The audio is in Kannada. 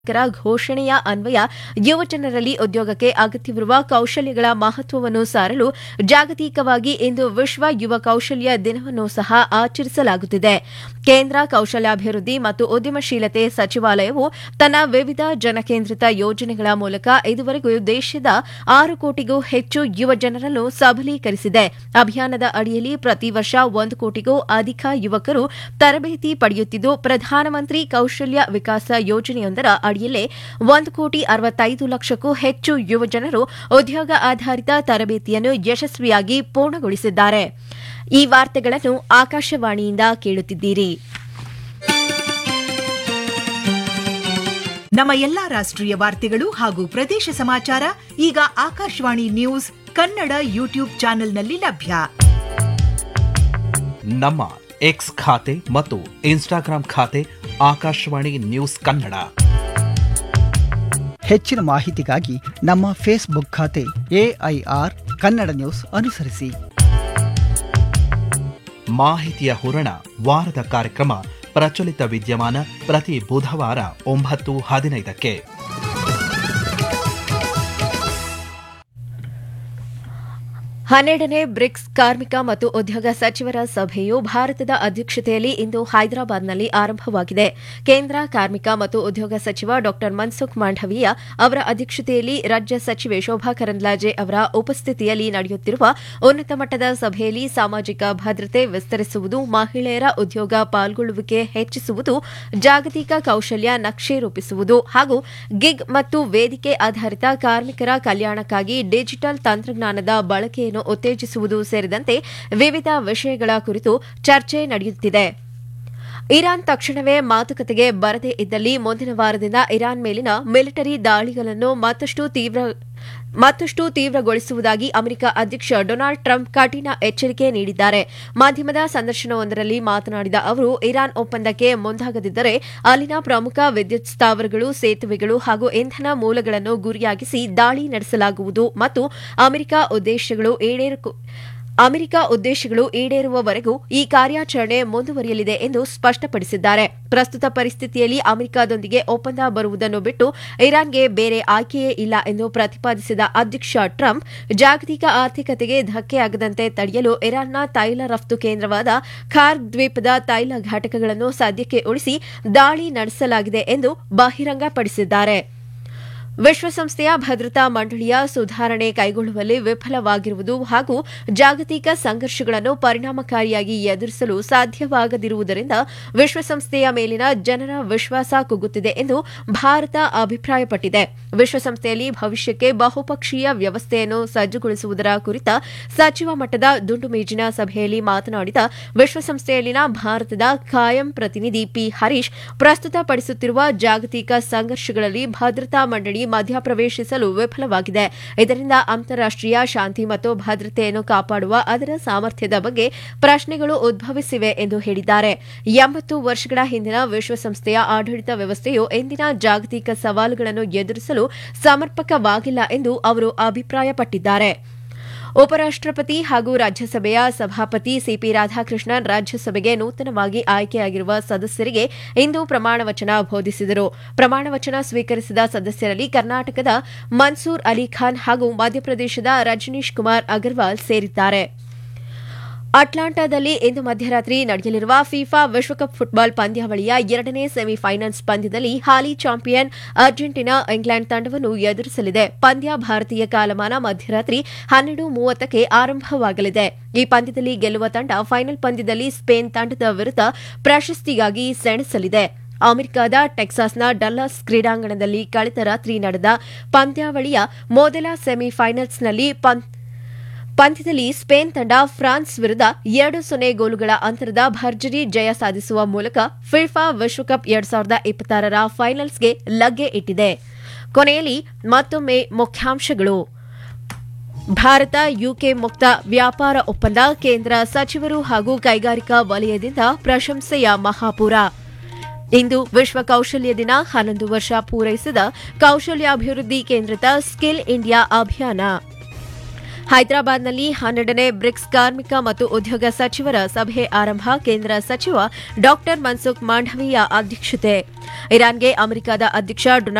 ರ ಘೋಷಣೆಯ ಅನ್ವಯ ಯುವಜನರಲ್ಲಿ ಉದ್ಯೋಗಕ್ಕೆ ಅಗತ್ಯವಿರುವ ಕೌಶಲ್ಯಗಳ ಮಹತ್ವವನ್ನು ಸಾರಲು ಜಾಗತಿಕವಾಗಿ ಇಂದು ವಿಶ್ವ ಯುವ ಕೌಶಲ್ಯ ದಿನವನ್ನು ಸಹ ಆಚರಿಸಲಾಗುತ್ತಿದೆ ಕೇಂದ್ರ ಕೌಶಲ್ಯಾಭಿವೃದ್ಧಿ ಮತ್ತು ಉದ್ಯಮಶೀಲತೆ ಸಚಿವಾಲಯವು ತನ್ನ ವಿವಿಧ ಜನಕೇಂದ್ರಿತ ಯೋಜನೆಗಳ ಮೂಲಕ ಇದುವರೆಗೂ ದೇಶದ ಆರು ಕೋಟಿಗೂ ಹೆಚ್ಚು ಯುವ ಜನರನ್ನು ಸಬಲೀಕರಿಸಿದೆ ಅಭಿಯಾನದ ಅಡಿಯಲ್ಲಿ ಪ್ರತಿ ವರ್ಷ ಒಂದು ಕೋಟಿಗೂ ಅಧಿಕ ಯುವಕರು ತರಬೇತಿ ಪಡೆಯುತ್ತಿದ್ದು ಪ್ರಧಾನಮಂತ್ರಿ ಕೌಶಲ್ಯ ವಿಕಾಸ ಯೋಜನೆಯೊಂದರ ಅಡಿಯಲ್ಲೇ ಒಂದು ಕೋಟಿ ಅರವತ್ತೈದು ಲಕ್ಷಕ್ಕೂ ಹೆಚ್ಚು ಯುವ ಜನರು ಉದ್ಯೋಗ ಆಧಾರಿತ ತರಬೇತಿಯನ್ನು ಯಶಸ್ವಿಯಾಗಿ ಪೂರ್ಣಗೊಳಿಸಿದ್ದಾರೆ ಈ ವಾರ್ತೆಗಳನ್ನು ಆಕಾಶವಾಣಿಯಿಂದ ಕೇಳುತ್ತಿದ್ದೀರಿ ನಮ್ಮ ಎಲ್ಲಾ ರಾಷ್ಟ್ರೀಯ ವಾರ್ತೆಗಳು ಹಾಗೂ ಪ್ರದೇಶ ಸಮಾಚಾರ ಈಗ ಆಕಾಶವಾಣಿ ನ್ಯೂಸ್ ಕನ್ನಡ ಯೂಟ್ಯೂಬ್ ಚಾನೆಲ್ನಲ್ಲಿ ಲಭ್ಯ ನಮ್ಮ ಎಕ್ಸ್ ಖಾತೆ ಮತ್ತು ಇನ್ಸ್ಟಾಗ್ರಾಂ ಖಾತೆ ಆಕಾಶವಾಣಿ ನ್ಯೂಸ್ ಕನ್ನಡ ಹೆಚ್ಚಿನ ಮಾಹಿತಿಗಾಗಿ ನಮ್ಮ ಫೇಸ್ಬುಕ್ ಖಾತೆ ಎಐಆರ್ ಕನ್ನಡ ನ್ಯೂಸ್ ಅನುಸರಿಸಿ ಮಾಹಿತಿಯ ಹೂರಣ ವಾರದ ಕಾರ್ಯಕ್ರಮ ಪ್ರಚಲಿತ ವಿದ್ಯಮಾನ ಪ್ರತಿ ಬುಧವಾರ ಒಂಬತ್ತು ಹದಿನೈದಕ್ಕೆ ಹನ್ನೆರಡನೇ ಬ್ರಿಕ್ಸ್ ಕಾರ್ಮಿಕ ಮತ್ತು ಉದ್ಯೋಗ ಸಚಿವರ ಸಭೆಯು ಭಾರತದ ಅಧ್ಯಕ್ಷತೆಯಲ್ಲಿ ಇಂದು ಹೈದರಾಬಾದ್ನಲ್ಲಿ ಆರಂಭವಾಗಿದೆ ಕೇಂದ್ರ ಕಾರ್ಮಿಕ ಮತ್ತು ಉದ್ಯೋಗ ಸಚಿವ ಡಾ ಮನ್ಸುಖ್ ಮಾಂಡವೀಯ ಅವರ ಅಧ್ಯಕ್ಷತೆಯಲ್ಲಿ ರಾಜ್ಯ ಸಚಿವೆ ಶೋಭಾ ಕರಂದ್ಲಾಜೆ ಅವರ ಉಪಸ್ಥಿತಿಯಲ್ಲಿ ನಡೆಯುತ್ತಿರುವ ಉನ್ನತ ಮಟ್ಟದ ಸಭೆಯಲ್ಲಿ ಸಾಮಾಜಿಕ ಭದ್ರತೆ ವಿಸ್ತರಿಸುವುದು ಮಹಿಳೆಯರ ಉದ್ಯೋಗ ಪಾಲ್ಗೊಳ್ಳುವಿಕೆ ಹೆಚ್ಚಿಸುವುದು ಜಾಗತಿಕ ಕೌಶಲ್ಯ ನಕ್ಷೆ ರೂಪಿಸುವುದು ಹಾಗೂ ಗಿಗ್ ಮತ್ತು ವೇದಿಕೆ ಆಧಾರಿತ ಕಾರ್ಮಿಕರ ಕಲ್ಯಾಣಕ್ಕಾಗಿ ಡಿಜಿಟಲ್ ತಂತ್ರಜ್ಞಾನದ ಬಳಕೆಯನ್ನು ಉತ್ತೇಜಿಸುವುದು ಸೇರಿದಂತೆ ವಿವಿಧ ವಿಷಯಗಳ ಕುರಿತು ಚರ್ಚೆ ನಡೆಯುತ್ತಿದೆ ಇರಾನ್ ತಕ್ಷಣವೇ ಮಾತುಕತೆಗೆ ಬರದೇ ಇದ್ದಲ್ಲಿ ಮುಂದಿನ ವಾರದಿಂದ ಇರಾನ್ ಮೇಲಿನ ಮಿಲಿಟರಿ ದಾಳಿಗಳನ್ನು ಮತ್ತಷ್ಟು ತೀವ್ರ ಮತ್ತಷ್ಟು ತೀವ್ರಗೊಳಿಸುವುದಾಗಿ ಅಮೆರಿಕ ಅಧ್ಯಕ್ಷ ಡೊನಾಲ್ಡ್ ಟ್ರಂಪ್ ಕಠಿಣ ಎಚ್ಚರಿಕೆ ನೀಡಿದ್ದಾರೆ ಮಾಧ್ಯಮದ ಸಂದರ್ಶನವೊಂದರಲ್ಲಿ ಮಾತನಾಡಿದ ಅವರು ಇರಾನ್ ಒಪ್ಪಂದಕ್ಕೆ ಮುಂದಾಗದಿದ್ದರೆ ಅಲ್ಲಿನ ಪ್ರಮುಖ ವಿದ್ಯುತ್ ಸ್ಥಾವರಗಳು ಸೇತುವೆಗಳು ಹಾಗೂ ಇಂಧನ ಮೂಲಗಳನ್ನು ಗುರಿಯಾಗಿಸಿ ದಾಳಿ ನಡೆಸಲಾಗುವುದು ಮತ್ತು ಅಮೆರಿಕ ಉದ್ದೇಶಗಳು ಈಡೇರಕು ಅಮೆರಿಕ ಉದ್ದೇಶಗಳು ಈಡೇರುವವರೆಗೂ ಈ ಕಾರ್ಯಾಚರಣೆ ಮುಂದುವರಿಯಲಿದೆ ಎಂದು ಸ್ಪಷ್ಟಪಡಿಸಿದ್ದಾರೆ ಪ್ರಸ್ತುತ ಪರಿಸ್ಥಿತಿಯಲ್ಲಿ ಅಮೆರಿಕದೊಂದಿಗೆ ಒಪ್ಪಂದ ಬರುವುದನ್ನು ಬಿಟ್ಟು ಇರಾನ್ಗೆ ಬೇರೆ ಆಯ್ಕೆಯೇ ಇಲ್ಲ ಎಂದು ಪ್ರತಿಪಾದಿಸಿದ ಅಧ್ಯಕ್ಷ ಟ್ರಂಪ್ ಜಾಗತಿಕ ಆರ್ಥಿಕತೆಗೆ ಧಕ್ಕೆಯಾಗದಂತೆ ತಡೆಯಲು ಇರಾನ್ನ ತೈಲ ರಫ್ತು ಕೇಂದ್ರವಾದ ಖಾರ್ಗ್ ದ್ವೀಪದ ತೈಲ ಘಟಕಗಳನ್ನು ಸದ್ಯಕ್ಕೆ ಉಳಿಸಿ ದಾಳಿ ನಡೆಸಲಾಗಿದೆ ಎಂದು ಬಹಿರಂಗಪಡಿಸಿದ್ದಾರೆ ವಿಶ್ವಸಂಸ್ಥೆಯ ಭದ್ರತಾ ಮಂಡಳಿಯ ಸುಧಾರಣೆ ಕೈಗೊಳ್ಳುವಲ್ಲಿ ವಿಫಲವಾಗಿರುವುದು ಹಾಗೂ ಜಾಗತಿಕ ಸಂಘರ್ಷಗಳನ್ನು ಪರಿಣಾಮಕಾರಿಯಾಗಿ ಎದುರಿಸಲು ಸಾಧ್ಯವಾಗದಿರುವುದರಿಂದ ವಿಶ್ವಸಂಸ್ಥೆಯ ಮೇಲಿನ ಜನರ ವಿಶ್ವಾಸ ಕುಗ್ಗುತ್ತಿದೆ ಎಂದು ಭಾರತ ಅಭಿಪ್ರಾಯಪಟ್ಟಿದೆ ವಿಶ್ವಸಂಸ್ಥೆಯಲ್ಲಿ ಭವಿಷ್ಯಕ್ಕೆ ಬಹುಪಕ್ಷೀಯ ವ್ಯವಸ್ಥೆಯನ್ನು ಸಜ್ಜುಗೊಳಿಸುವುದರ ಕುರಿತ ಸಚಿವ ಮಟ್ಟದ ದುಂಡು ಮೇಜಿನ ಸಭೆಯಲ್ಲಿ ಮಾತನಾಡಿದ ವಿಶ್ವಸಂಸ್ಥೆಯಲ್ಲಿನ ಭಾರತದ ಖಾಯಂ ಪ್ರತಿನಿಧಿ ಪಿ ಹರೀಶ್ ಪ್ರಸ್ತುತಪಡಿಸುತ್ತಿರುವ ಜಾಗತಿಕ ಸಂಘರ್ಷಗಳಲ್ಲಿ ಭದ್ರತಾ ಮಂಡಳಿ ಮಧ್ಯಪ್ರವೇಶಿಸಲು ವಿಫಲವಾಗಿದೆ ಇದರಿಂದ ಅಂತಾರಾಷ್ಟೀಯ ಶಾಂತಿ ಮತ್ತು ಭದ್ರತೆಯನ್ನು ಕಾಪಾಡುವ ಅದರ ಸಾಮರ್ಥ್ಯದ ಬಗ್ಗೆ ಪ್ರಶ್ನೆಗಳು ಉದ್ಭವಿಸಿವೆ ಎಂದು ಹೇಳಿದ್ದಾರೆ ಎಂಬತ್ತು ವರ್ಷಗಳ ಹಿಂದಿನ ವಿಶ್ವಸಂಸ್ಥೆಯ ಆಡಳಿತ ವ್ಯವಸ್ಥೆಯು ಇಂದಿನ ಜಾಗತಿಕ ಸವಾಲುಗಳನ್ನು ಎದುರಿಸಲು ಸಮರ್ಪಕವಾಗಿಲ್ಲ ಎಂದು ಅವರು ಅಭಿಪ್ರಾಯಪಟ್ಟಿದ್ದಾರೆ ಉಪರಾಷ್ಟಪತಿ ಹಾಗೂ ರಾಜ್ಯಸಭೆಯ ಸಭಾಪತಿ ಸಿಪಿ ರಾಧಾಕೃಷ್ಣನ್ ರಾಜ್ಯಸಭೆಗೆ ನೂತನವಾಗಿ ಆಯ್ಕೆಯಾಗಿರುವ ಸದಸ್ಯರಿಗೆ ಇಂದು ಪ್ರಮಾಣವಚನ ಬೋಧಿಸಿದರು ಪ್ರಮಾಣವಚನ ಸ್ವೀಕರಿಸಿದ ಸದಸ್ಯರಲ್ಲಿ ಕರ್ನಾಟಕದ ಮನ್ಸೂರ್ ಅಲಿ ಖಾನ್ ಹಾಗೂ ಮಧ್ಯಪ್ರದೇಶದ ರಜನೀಶ್ ಕುಮಾರ್ ಅಗರ್ವಾಲ್ ಸೇರಿದ್ದಾರೆ ಅಟ್ಲಾಂಟಾದಲ್ಲಿ ಇಂದು ಮಧ್ಯರಾತ್ರಿ ನಡೆಯಲಿರುವ ಫಿಫಾ ವಿಶ್ವಕಪ್ ಫುಟ್ಬಾಲ್ ಪಂದ್ಯಾವಳಿಯ ಎರಡನೇ ಸೆಮಿಫೈನಲ್ಸ್ ಪಂದ್ಯದಲ್ಲಿ ಹಾಲಿ ಚಾಂಪಿಯನ್ ಅರ್ಜೆಂಟೀನಾ ಇಂಗ್ಲೆಂಡ್ ತಂಡವನ್ನು ಎದುರಿಸಲಿದೆ ಪಂದ್ಯ ಭಾರತೀಯ ಕಾಲಮಾನ ಮಧ್ಯರಾತ್ರಿ ಹನ್ನೆರಡು ಮೂವತ್ತಕ್ಕೆ ಆರಂಭವಾಗಲಿದೆ ಈ ಪಂದ್ಯದಲ್ಲಿ ಗೆಲ್ಲುವ ತಂಡ ಫೈನಲ್ ಪಂದ್ಯದಲ್ಲಿ ಸ್ಪೇನ್ ತಂಡದ ವಿರುದ್ಧ ಪ್ರಶಸ್ತಿಗಾಗಿ ಸೆಣಸಲಿದೆ ಅಮೆರಿಕದ ಟೆಕ್ಸಾಸ್ನ ಡಲ್ಲಾಸ್ ಕ್ರೀಡಾಂಗಣದಲ್ಲಿ ಕಳೆದ ರಾತ್ರಿ ನಡೆದ ಪಂದ್ಯಾವಳಿಯ ಮೊದಲ ಸೆಮಿಫೈನಲ್ಸ್ನಲ್ಲಿ ಪಂದ್ಯದಲ್ಲಿ ಸ್ಪೇನ್ ತಂಡ ಫ್ರಾನ್ಸ್ ವಿರುದ್ಧ ಎರಡು ಸೊನ್ನೆ ಗೋಲುಗಳ ಅಂತರದ ಭರ್ಜರಿ ಜಯ ಸಾಧಿಸುವ ಮೂಲಕ ಫಿಫಾ ವಿಶ್ವಕಪ್ ಎರಡ್ ಸಾವಿರದ ಇಪ್ಪತ್ತಾರರ ಫೈನಲ್ಸ್ಗೆ ಲಗ್ಗೆ ಇಟ್ಟಿದೆ ಕೊನೆಯಲ್ಲಿ ಮತ್ತೊಮ್ಮೆ ಮುಖ್ಯಾಂಶಗಳು ಭಾರತ ಯುಕೆ ಮುಕ್ತ ವ್ಯಾಪಾರ ಒಪ್ಪಂದ ಕೇಂದ್ರ ಸಚಿವರು ಹಾಗೂ ಕೈಗಾರಿಕಾ ವಲಯದಿಂದ ಪ್ರಶಂಸೆಯ ಮಹಾಪೂರ ಇಂದು ವಿಶ್ವ ಕೌಶಲ್ಯ ದಿನ ಹನ್ನೊಂದು ವರ್ಷ ಪೂರೈಸಿದ ಕೌಶಲ್ಯಾಭಿವೃದ್ಧಿ ಕೇಂದ್ರಿತ ಸ್ಕಿಲ್ ಇಂಡಿಯಾ ಅಭಿಯಾನ ಹೈದರಾಬಾದ್ನಲ್ಲಿ ಹನ್ನೆರಡನೇ ಬ್ರಿಕ್ಸ್ ಕಾರ್ಮಿಕ ಮತ್ತು ಉದ್ಯೋಗ ಸಚಿವರ ಸಭೆ ಆರಂಭ ಕೇಂದ್ರ ಸಚಿವ ಡಾ ಮನ್ಸುಖ್ ಮಾಂಡವೀಯ ಅಧ್ಯಕ್ಷತೆ ಇರಾನ್ಗೆ ಅಮೆರಿಕದ ಅಧ್ಯಕ್ಷ ಡೊನಾಲ್ಡ್